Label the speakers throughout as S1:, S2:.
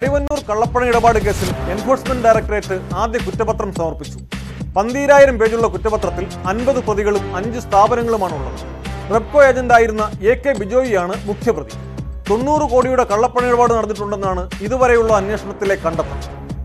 S1: കരിവന്നൂർ കള്ളപ്പണ ഇടപാട് കേസിൽ എൻഫോഴ്സ്മെന്റ് ഡയറക്ടറേറ്റ് ആദ്യ കുറ്റപത്രം സമർപ്പിച്ചു പന്തീരായിരം പേജുള്ള കുറ്റപത്രത്തിൽ അൻപത് പ്രതികളും അഞ്ച് സ്ഥാപനങ്ങളുമാണുള്ളത് റെപ്കോ ഏജന്റായിരുന്ന എ കെ ബിജോയിയാണ് മുഖ്യപ്രതി തൊണ്ണൂറ് കോടിയുടെ കള്ളപ്പണ ഇടപാട് നടന്നിട്ടുണ്ടെന്നാണ് ഇതുവരെയുള്ള അന്വേഷണത്തിലെ കണ്ടെത്തൽ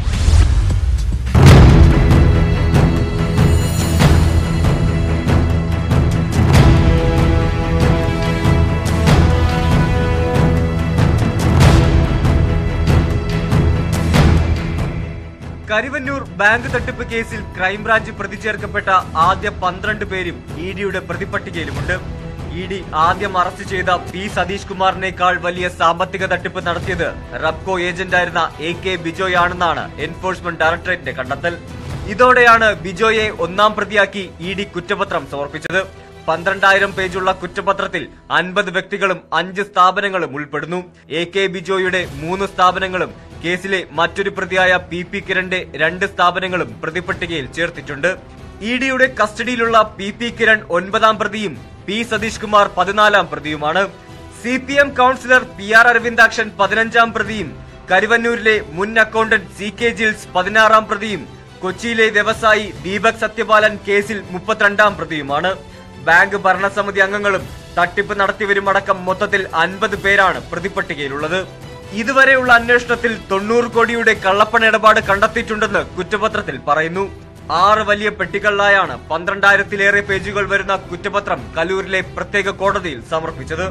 S2: കരിവന്നൂർ ബാങ്ക് തട്ടിപ്പ് കേസിൽ ക്രൈംബ്രാഞ്ച് പ്രതി ചേർക്കപ്പെട്ട ആദ്യ പന്ത്രണ്ട് പേരും ഇ ഡിയുടെ പ്രതിപട്ടികയിലുമുണ്ട് ഇ ഡി ആദ്യം അറസ്റ്റ് ചെയ്ത പി സതീഷ് കുമാറിനേക്കാൾ വലിയ സാമ്പത്തിക തട്ടിപ്പ് നടത്തിയത് റബ്കോ ഏജന്റായിരുന്ന എ കെ ബിജോയ് ആണെന്നാണ് എൻഫോഴ്സ്മെന്റ് ഡയറക്ടറേറ്റിന്റെ കണ്ടെത്തൽ ഇതോടെയാണ് ബിജോയെ ഒന്നാം പ്രതിയാക്കി ഇ ഡി കുറ്റപത്രം സമർപ്പിച്ചത് പന്ത്രണ്ടായിരം പേജുള്ള കുറ്റപത്രത്തിൽ അൻപത് വ്യക്തികളും അഞ്ച് സ്ഥാപനങ്ങളും ഉൾപ്പെടുന്നു എ കെ ബിജോയുടെ മൂന്ന് സ്ഥാപനങ്ങളും കേസിലെ മറ്റൊരു പ്രതിയായ പി പി കിരണിന്റെ രണ്ട് സ്ഥാപനങ്ങളും പ്രതിപട്ടികയിൽ ചേർത്തിട്ടുണ്ട് ഇ ഡിയുടെ കസ്റ്റഡിയിലുള്ള പി പി കിരൺ ഒൻപതാം പ്രതിയും പി സതീഷ് കുമാർ പതിനാലാം പ്രതിയുമാണ് C P M councillor P R Aravindakshan പതിനഞ്ചാം പ്രതിയും കരുവന്നൂരിലെ മുൻ അക്കൗണ്ടന്റ് സി കെ ജിൽസ് പതിനാറാം പ്രതിയും കൊച്ചിയിലെ വ്യവസായി ദീപക് സത്യപാലൻ കേസിൽ മുപ്പത്തിരണ്ടാം പ്രതിയുമാണ് ബാങ്ക് ഭരണസമിതി അംഗങ്ങളും തട്ടിപ്പ് നടത്തിയവരുമടക്കം മൊത്തത്തിൽ അൻപത് പേരാണ് പ്രതിപട്ടികയിലുള്ളത് ഇതുവരെയുള്ള അന്വേഷണത്തിൽ തൊണ്ണൂറ് കോടിയുടെ കള്ളപ്പണ ഇടപാട് കണ്ടെത്തിയിട്ടുണ്ടെന്ന് കുറ്റപത്രത്തിൽ പറയുന്നു ആറ് വലിയ പെട്ടികളിലായാണ് പന്ത്രണ്ടായിരത്തിലേറെ പേജുകൾ വരുന്ന കുറ്റപത്രം കലൂരിലെ പ്രത്യേക കോടതിയിൽ സമർപ്പിച്ചത്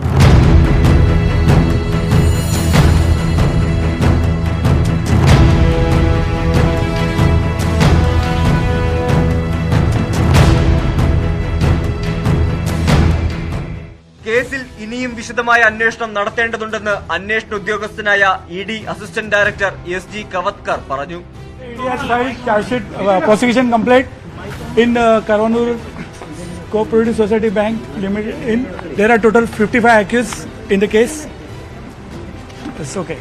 S2: കേസിൽ ഇനിയും വിശദമായ അന്വേഷണം നടത്തേണ്ടതുണ്ടെന്ന് അന്വേഷണ ഉദ്യോഗസ്ഥനായ E D assistant director S G Kavatkar പറഞ്ഞു
S3: ED has filed charge sheet uh, prosecution complaint in uh, Karanur Cooperative Society Bank Limited. In there are total 55 accused in the case. It's okay.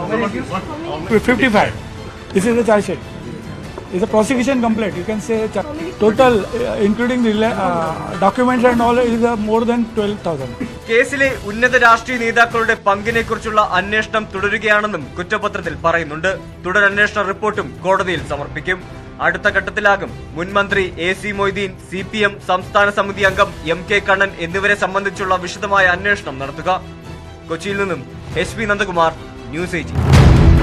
S3: 55. This is the charge sheet. It's a prosecution complaint. You can say cha- total, uh, including the rela- uh, documents and all, is uh, more than 12,000.
S2: കേസിലെ ഉന്നത രാഷ്ട്രീയ നേതാക്കളുടെ പങ്കിനെക്കുറിച്ചുള്ള അന്വേഷണം തുടരുകയാണെന്നും കുറ്റപത്രത്തിൽ പറയുന്നുണ്ട് തുടരന്വേഷണ റിപ്പോർട്ടും കോടതിയിൽ സമർപ്പിക്കും അടുത്ത ഘട്ടത്തിലാകും മുൻ മന്ത്രി A C Moideen C P M സംസ്ഥാന സമിതി അംഗം എം കെ കണ്ണൻ എന്നിവരെ സംബന്ധിച്ചുള്ള വിശദമായ അന്വേഷണം നടത്തുക കൊച്ചിയിൽ നിന്നും S P Nandakumar news eighteen